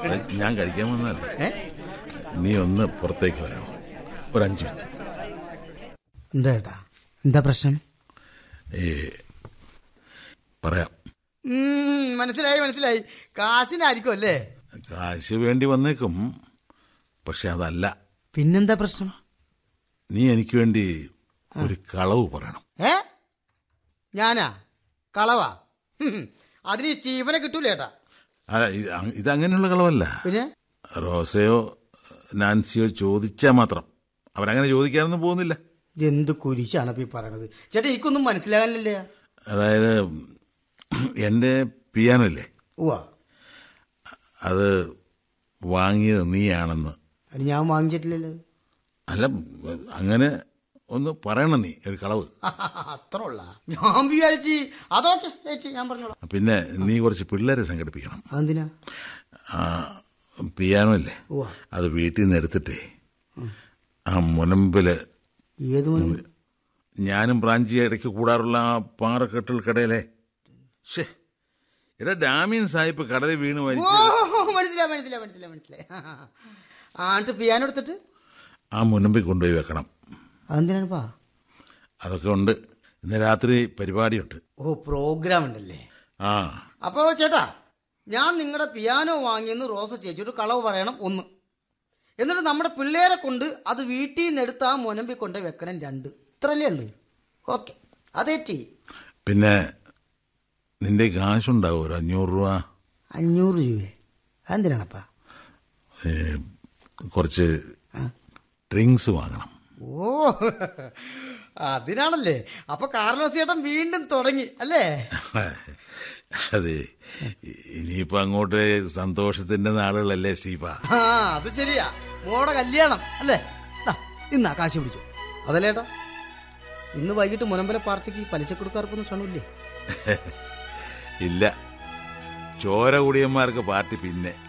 ഞാൻ കഴിക്കാൻ വന്നതല്ല ഏ നീ ഒന്ന് പുറത്തേക്ക് വരാമോ ഒരു അഞ്ച് മിനിറ്റ് എന്താ ഏട്ടാ എന്താ പ്രശ്നം ഏ പറയാം ഉം, മനസ്സിലായി മനസ്സിലായി കാശിനായിരിക്കും അല്ലേ കാശ് വേണ്ടി വന്നേക്കും പക്ഷെ അതല്ല പിന്നെന്താ പ്രശ്നം നീ എനിക്ക് വേണ്ടി ഒരു കളവ് പറയണം ഏ ഞാനാ കളവാ ഹും, അതിന് ഈ സ്റ്റീഫനെ കിട്ടൂല ഏട്ടാ അല്ല ഇത് അ- ഇതങ്ങനെയുള്ള കളവല്ല പിന്നെ റോസയോ നാൻസിയോ ചോദിച്ചാൽ മാത്രം അവരങ്ങനെ ചോദിക്കാനൊന്നും പോകുന്നില്ല എന്ത് കുരിശാണ് ഇപ്പൊ ഈ പറയണത് ചേട്ടാ എനിക്കൊന്നും മനസ്സിലാകാനില്ലേ അതായത് എൻ്റെ പിയാനോ ഇല്ലേ ഉവാ അത് വാങ്ങിയത് നീയാണെന്ന് അത് ഞാൻ വാങ്ങിച്ചിട്ടില്ലല്ലോ അല്ല അങ്ങനെ ഒന്ന് പറയണം നീ ഒരു കളവ് അത്ര ഉള്ള ഞാൻ വിചാരിച്ച് അതൊക്കെ ചേച്ചി ഞാൻ പറഞ്ഞോളാം പിന്നെ നീ കുറച്ച് പിള്ളേരെ സംഘടിപ്പിക്കണം അതെന്തിനാ ആ, പിയാനോ ഇല്ലേ ഉവ്വ. അത് വീട്ടിൽ നിന്ന് എടുത്തിട്ടേ ആ മുനമ്പില് ഏത് മനം ഞാനും ബ്രാഞ്ചി ഇടയ്ക്ക് കൂടാറുള്ള ആ പാറക്കെട്ടിൽ കടയിലെ ഷേ എടാ ഡാമിയൻ സാഹിബ് കടലിൽ വീണ് ഓ മരിച്ചു മനസ്സിലായി മനസ്സിലായി മനസ്സിലായി മനസ്സിലായി ആ എന്നിട്ട് പിയാനോ എടുത്തിട്ട് ആ മുനമ്പിൽ കൊണ്ടുപോയി വെക്കണം അതെന്തിനാണ് അതൊക്കെ ഉണ്ട് ഇന്ന് രാത്രി പരിപാടിയുണ്ട് ഓ പ്രോഗ്രാം ഉണ്ടല്ലേ ആ അപ്പോ ചേട്ടാ ഞാൻ നിങ്ങളുടെ പിയാനോ വാങ്ങിയെന്ന് റോസ ചേച്ചിയോട് കളവ് പറയണം ഒന്ന് എന്നിട്ട് നമ്മുടെ പിള്ളേരെ കൊണ്ട് അത് വീട്ടിൽ നിന്ന് എടുത്ത് ആ മുനമ്പി കൊണ്ട് വെക്കണം രണ്ട് ഇത്രല്ലേ ഉള്ളു ഓക്കെ അതേറ്റി പിന്നെ നിന്റെ കാശുണ്ടാവും ഒരു അഞ്ഞൂറ് രൂപ അഞ്ഞൂറ് രൂപയെ അതെന്തിനാണപ്പാ ഏ, കുറച്ച് ഡ്രിങ്ക്സ് വാങ്ങണം ഓ അതിനാണല്ലേ അപ്പൊ കാർലോസ് ചേട്ടൻ വീണ്ടും തുടങ്ങി അല്ലേ അതെ ഇനിയിപ്പോ അങ്ങോട്ട് സന്തോഷത്തിന്റെ നാളുകളല്ലേ സ്റ്റീഫ ആ അത് ശരിയാ മോടെ കല്യാണം അല്ലേ ദാ, ഇന്നാ കാശ് പിടിച്ചു അതല്ലേ ഏട്ടാ ഇന്ന് വൈകിട്ട് മുനമ്പല പാർട്ടിക്ക് പലിശ കൊടുക്കാർക്കൊന്നും ക്ഷണമില്ലേ ഇല്ല ചോര കുടിയന്മാർക്ക് പാർട്ടി പിന്നെ